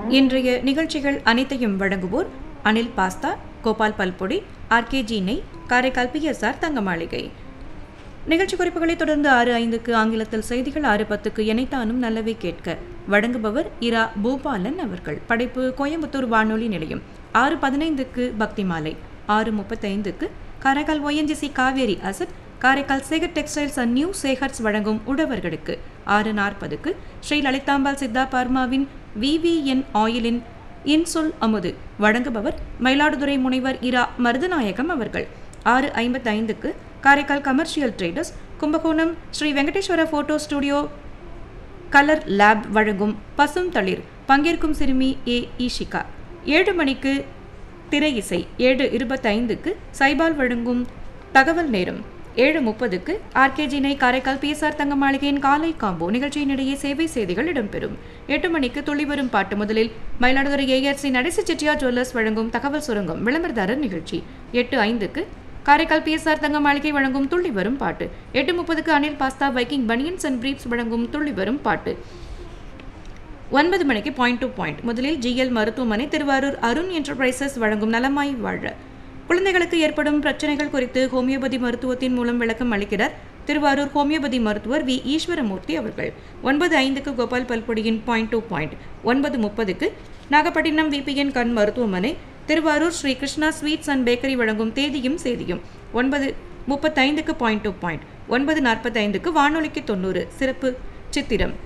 இன்றைய நிகழ்ச்சிகள் அனைத்தையும் வழங்குவோர் அனில் பாஸ்தா கோபால் பல்பொடி ஆர்கேஜி நெய் காரைக்கால் பிஎஸ்ஆர் தங்க மாளிகை நிகழ்ச்சி குறிப்புகளை தொடர்ந்து ஆறு ஐந்துக்கு ஆங்கிலத்தில் செய்திகள் ஆறு பத்துக்கு இணைத்தானும் நல்லவே கேட்க வழங்குபவர் இரா பூபாலன் அவர்கள் படைப்பு கோயம்புத்தூர் வானொலி நிலையம் ஆறு பதினைந்துக்கு பக்தி மாலை ஆறு முப்பத்தைந்துக்கு Karaikal ONGC Cauvery asset Karaikal Sekar textiles and new Sekars வழங்கும் உழவர்களுக்கு ஆறு நாற்பதுக்கு ஸ்ரீ லலிதாம்பாள் சித்தா பார்மாவின் விவிஎன் ஆயிலின் இன்சொல் அமுது வழங்குபவர் மயிலாடுதுறை முனைவர் இரா மருதநாயகம் அவர்கள் ஆறு ஐம்பத்தைந்துக்கு Karaikal commercial traders Kumbakonam Sri Venkateswara photo studio colour lab வழங்கும் பசும் தளிர் பங்கேற்கும் சிறுமி ஏ ஈஷிகா ஏழு மணிக்கு திரை இசை ஏழு இருபத்தைந்துக்கு சைபால் வழங்கும் தகவல் நேரம் ஏழு முப்பதுக்கு ஆர்கேஜினை காரைக்கால் பிஎஸ்ஆர் தங்க மாளிகையின் காலை காம்போ நிகழ்ச்சியினிடையே சேவை செய்திகள் இடம்பெறும் எட்டு மணிக்கு துளி வரும் பாட்டு முதலில் மயிலாடுதுறை ஏஆர்சி நடேச செட்டியார் ஜுவல்லர்ஸ் வழங்கும் தகவல் சுரங்கம் விளம்பரதாரர் நிகழ்ச்சி எட்டு ஐந்துக்கு காரைக்கால் பிஎஸ்ஆர் தங்க மாளிகை வழங்கும் துள்ளி வரும் பாட்டு எட்டு முப்பதுக்கு Anil pasta Viking banians and briefs வழங்கும் துள்ளி வரும் பாட்டு ஒன்பது மணிக்கு பாயிண்ட் டு பாயிண்ட் முதலில் ஜிஎல் மருத்துவமனை திருவாரூர் அருண் என்டர்பிரைசஸ் வழங்கும் நலமாய் வாழ குழந்தைகளுக்கு ஏற்படும் பிரச்சனைகள் குறித்து ஹோமியோபதி மருத்துவத்தின் மூலம் விளக்கம் அளிக்கிறார் திருவாரூர் ஹோமியோபதி மருத்துவர் வி ஈஸ்வரமூர்த்தி அவர்கள் ஒன்பது ஐந்துக்கு கோபால் பல்பொடியின் பாயிண்ட் டு பாயிண்ட் ஒன்பது முப்பதுக்கு நாகப்பட்டினம் விபிஎன் கண் மருத்துவமனை Thiruvarur Sri Krishna sweets and bakery வழங்கும் தேதியும் சேதியும் ஒன்பது முப்பத்தைந்துக்கு பாயிண்ட் டு பாயிண்ட் ஒன்பது நாற்பத்தைந்துக்கு வானொலிக்கு தொண்ணூறு சிறப்பு சித்திரம்